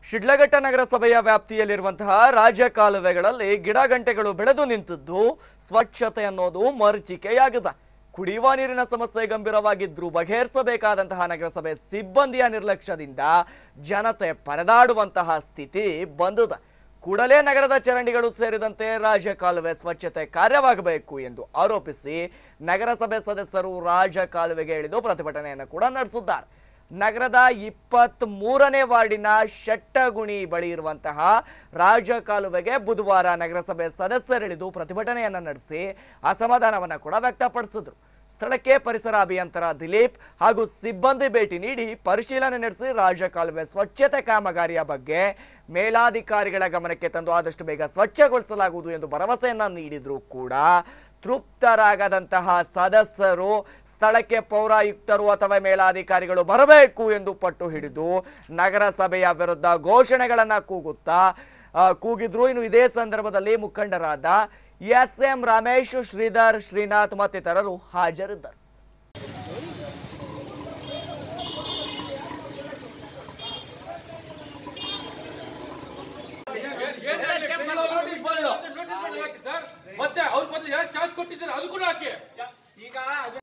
ಶಿಡ್ಲಘಟ್ಟ ನಗರಸಭೆಯ ವ್ಯಾಪ್ತಿಯಲ್ಲಿರುವಂತಹ ರಾಜ್ಯ ಕಾಲುವೆಗಳಲ್ಲಿ ಗಿಡಗಂಟೆಗಳು ಬೆಳೆದು ನಿಂತಿದ್ದು ಸ್ವಚ್ಛತೆ ಅನ್ನೋದು ಮರೀಚಿಕೆಯಾಗಿದೆ ಕುಡಿಯುವ ನೀರಿನ ಸಮಸ್ಯೆ ಗಂಭೀರವಾಗಿದ್ರೂ ಬಗೆಹರಿಸಬೇಕಾದಂತಹ ನಗರಸಭೆ ಸಿಬ್ಬಂದಿಯ ನಿರ್ಲಕ್ಷ್ಯದಿಂದ ಜನತೆ ಪರದಾಡುವಂತಹ ಸ್ಥಿತಿ ಬಂದಿದೆ ಕೂಡಲೇ ನಗರದ ಚರಂಡಿಗಳು ಸೇರಿದಂತೆ ರಾಜ ಕಾಲುವೆ ಸ್ವಚ್ಛತೆ ಕಾರ್ಯವಾಗಬೇಕು ಎಂದು ಆರೋಪಿಸಿ ನಗರಸಭೆ ಸದಸ್ಯರು ರಾಜ ಕಾಲುವೆಗೆ ಇಳಿದು ಪ್ರತಿಭಟನೆಯನ್ನು ಕೂಡ ನಡೆಸಿದ್ದಾರೆ ನಗರದ ಇಪ್ಪತ್ತ್ ಮೂರನೇ ವಾರ್ಡಿನ ಶೆಟ್ಟಗುಣಿ ಬಳಿ ಇರುವಂತಹ ರಾಜ ಕಾಲುವೆಗೆ ಬುಧವಾರ ನಗರಸಭೆ ಸದಸ್ಯರಿಳಿದು ಪ್ರತಿಭಟನೆಯನ್ನ ನಡೆಸಿ ಅಸಮಾಧಾನವನ್ನ ಕೂಡ ವ್ಯಕ್ತಪಡಿಸಿದ್ರು ಸ್ಥಳಕ್ಕೆ ಪರಿಸರ ಅಭಿಯಂತರ ದಿಲೀಪ್ ಹಾಗೂ ಸಿಬ್ಬಂದಿ ಭೇಟಿ ನೀಡಿ ಪರಿಶೀಲನೆ ನಡೆಸಿ ರಾಜ ಕಾಲುವೆ ಸ್ವಚ್ಛತೆ ಕಾಮಗಾರಿಯ ಬಗ್ಗೆ ಮೇಲಾಧಿಕಾರಿಗಳ ಗಮನಕ್ಕೆ ತಂದು ಆದಷ್ಟು ಬೇಗ ಸ್ವಚ್ಛಗೊಳಿಸಲಾಗುವುದು ಎಂದು ಭರವಸೆಯನ್ನ ನೀಡಿದ್ರು ಕೂಡ ತೃಪ್ತರಾಗದಂತಹ ಸದಸ್ಯರು ಸ್ಥಳಕ್ಕೆ ಪೌರಾಯುಕ್ತರು ಅಥವಾ ಮೇಲಾಧಿಕಾರಿಗಳು ಬರಬೇಕು ಎಂದು ಪಟ್ಟು ಹಿಡಿದು ನಗರಸಭೆಯ ವಿರುದ್ಧ ಘೋಷಣೆಗಳನ್ನ ಕೂಗುತ್ತಾ ಆ, ಕೂಗಿದ್ರು ಇನ್ನು ಇದೇ ಸಂದರ್ಭದಲ್ಲಿ ಮುಖಂಡರಾದ ಎಸ್ ಎಂ ರಮೇಶ್ ಶ್ರೀಧರ್ ಶ್ರೀನಾಥ್ ಮತ್ತಿತರರು ಹಾಜರಿದ್ದರು ಮತ್ತೆ ಅವ್ರ ಬದಲು ಯಾರು ಚಾರ್ಜ್ ಕೊಟ್ಟಿದ್ದಾರೆ ಅದು ಕೂಡ ಹಾಕಿ ಈಗ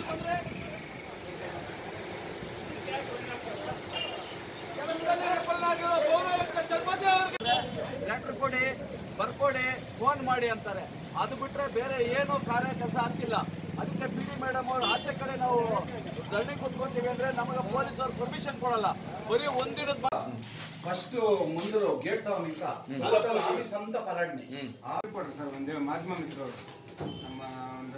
ಲೆಟರ್ ಕೊಡಿ ಬರ್ಕೊಡಿ ಫೋನ್ ಮಾಡಿ ಅಂತಾರೆ ಅದು ಬಿಟ್ರೆ ಬೇರೆ ಏನು ಕಾರ್ಯ ಕೆಲಸ ಆಗ್ತಿಲ್ಲ ಅದಕ್ಕೆ ಪಿ ಡಿ ಮೇಡಮ್ ಅವ್ರು ಆಚೆ ಕಡೆ ನಾವು ಧರಣಿ ಕುತ್ಕೊಂತೀವಿ ಅಂದ್ರೆ ನಮಗೆ ಪೊಲೀಸ್ ಅವ್ರು ಪರ್ಮಿಷನ್ ಕೊಡಲ್ಲ ಬರೀ ಒಂದಿನದ ಫಸ್ಟ್ ಮುಂದೆ ಗೇಟ್ ನಿಂತ ಆಫೀಸ್ ಅಂತ ಪರಾಡ್ನಿ ಕೊಡ್ರಿ ಸರ್ ಒಂದೇ ಮಾಧ್ಯಮ ಮಿತ್ರರು ನಮ್ಮ ಒಂದು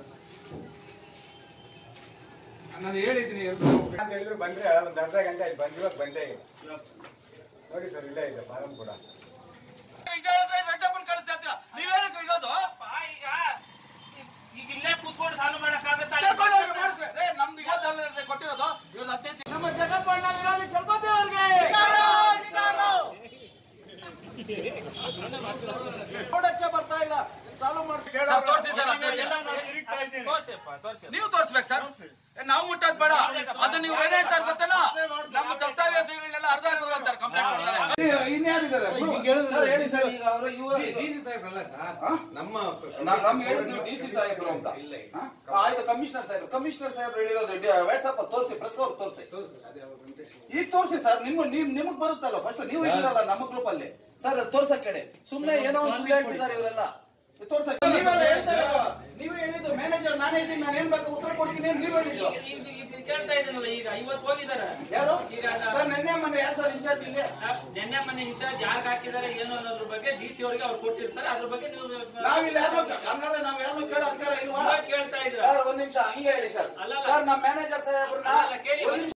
ನಾನು ಹೇಳಿದ್ದೀನಿ ಎಲ್ರು ಹೋಗ್ಬೇಕು ಅಂತ ಹೇಳಿದ್ರು ಬಂದ್ರೆ ಒಂದು ಅರ್ಧ ಗಂಟೆ ಆಯ್ತು ಬಂದು ಇವಾಗ ಬಂದೇ ಇಲ್ಲ ನೋಡಿ ಸರ್ ಇಲ್ಲೇ ಇದೆ ಫಾರಂ ಕೂಡ ರೆಡ್ಡಪ್ಪನ್ ಕಳಿಸ್ತಾ ಇರ್ತೀರ ನೀವೇನಕ್ಕೆ ಇರೋದು ಈಗ ಈಗ ಇಲ್ಲೇ ಕೂತ್ಕೊಂಡು ಸಾಲು ಮಾಡಕ್ಕಾಗತ್ತಾ ಕರ್ಕೊಂಡು ಹೋಗಿ ಮಾಡಿಸ್ರಿ ಏ, ನಮ್ದು ಇವತ್ತಲ್ಲ ಕೊಟ್ಟಿರೋದು ಇವ್ರದ್ದು ಹದಿನೈದು ನಮ್ಮ ಜಗಪ್ಪಣ್ಣ ವಿರೋಧಿ ಚಲಪತಿ ಅವ್ರಿಗೆ ನೋಡಕ್ಕೆ ಬರ್ತಾ ಇಲ್ಲ ಸಾಲ್ವ್ ಮಾಡ್ತೀವಿ ಸರ್, ತೋರ್ಸಿದ್ದಾರೆ ಹದಿನೈದು. ನೀವು ತೋರಿಸ್ಬೇಕು ಸರ್ ಏ, ನಾವು ಮುಟ್ಟೋದ್ ಬೇಡ ಅದು ನೀವು ಏನ್ ಹೇಳ್ತಾರೆ ಗೊತ್ತೇನೋ ನಮ್ಮ ದಸ್ತಾವೇಜುಗಳನ್ನೆಲ್ಲ ಅರ್ಧ ಅಂತಾರೆ ಕಂಪ್ಲೇಂಟ್ ಮಾಡ್ತಾರೆ ಇನ್ಯಾರಿದ್ದಾರೆ ಸರ್ ಹೇಳಿ ಸರ್ ಈಗ ಅವರು ಇವರು ಡಿ ಸಿ ಸಾಹೇಬ್ರಲ್ಲ ಸರ್ ನಮ್ಮ ನಮ್ಗೆ ಹೇಳಿದ್ರು ಡಿ ಸಿ ಸಾಹೇಬ್ರು ಅಂತ ಇಲ್ಲ ಇಲ್ಲ ಹಾ? ಆಯ್ತು ಕಮಿಷನರ್ ಸಾಹೇಬ್ರು ಕಮಿಷನರ್ ಸಾಹೇಬ್ರು ಹೇಳಿರೋದು ವಾಟ್ಸಪ್ ತೋರಿಸಿ ಪ್ರೆಸ್ ಅವ್ರು ತೋರಿಸಿ ಅದೇ ಅವ್ರ ವೆಂಕಟೇಶ್ ಈಗ ತೋರಿಸಿ ಸರ್ ನಿಮ್ಮ ನಿಮ್ ನಿಮಗ್ ಬರುತ್ತಲ್ಲ ಫಸ್ಟ್ ನೀವು ಇದ್ದೀರಲ್ಲ ನಮ್ಮ ಗ್ರೂಪ್ ಅಲ್ಲಿ ಸರ್ ತೋರ್ಸಕ್ ಹೇಳಿ ಸುಮ್ನೆ ಏನೋ ಒಂದು ಸುಳ್ಳು ಹೇಳ್ತಿದ್ದಾರೆ ಇವರೆಲ್ಲ ತೋರ್ಸಕ್ ನೀವೆಲ್ಲ ಹೇಳ್ತಾರಲ್ಲ ನೀವೇ ಹೇಳಿದ್ದು ಮ್ಯಾನೇಜರ್ ನಾನೇ ಇದ್ದೀನಿ ನಾನು ಏನ್ ಬೇಕು ಉತ್ತರ ಕೊಡ್ತೀನಿ ಅಂತ ನೀವ್ ಹೇಳಿದ್ದು ಈಗ ಈಗ ಕೇಳ್ತಾ ಇದ್ದೀನಲ್ಲ ಈಗ ಇವತ್ತು ಹೋಗಿದ್ದಾರೆ ಯಾರು ಈಗ ನಾ- ಸರ್ ನಿನ್ನೆ ಮೊನ್ನೆ ಯಾರು ಸರ್ ಇನ್ಚಾರ್ಜ್ ಇಲ್ಲಿ ನಾ- ನಿನ್ನೆ ಮೊನ್ನೆ ಇನ್ಚಾರ್ಜ್ ಯಾರಿಗೆ ಹಾಕಿದ್ದಾರೆ ಏನು ಅನ್ನೋದ್ರ ಬಗ್ಗೆ ಡಿ ಸಿ ಅವರಿಗೆ ಅವ್ರು ಕೊಟ್ಟಿರ್ತಾರೆ ಅದ್ರ ಬಗ್ಗೆ ನೀವು ನಾವಿಲ್ಲ ಯಾರು ಹಂಗಾದ್ರೆ ನಾವ್ ಯಾರನ್ನೂ ಕೇಳೋ ಅಧಿಕಾರ ಇಲ್ವಾ ಇವಾಗ ಕೇಳ್ತಾ ಇದ್ರ ಸರ್ ಒಂದ್ ನಿಮಿಷ ಹಂಗೆ ಹೇಳಿ ಸರ್ ಅಲ್ಲಲ್ಲ. ಸರ್ ನಮ್ಮ ಮ್ಯಾನೇಜರ್ ಸಾಹೇಬ್ರನ್ನ ಅಲ್ಲ, ಕೇಳಿ, ಒಂದ್ ಒಂದ್ ನಿಮಿಷ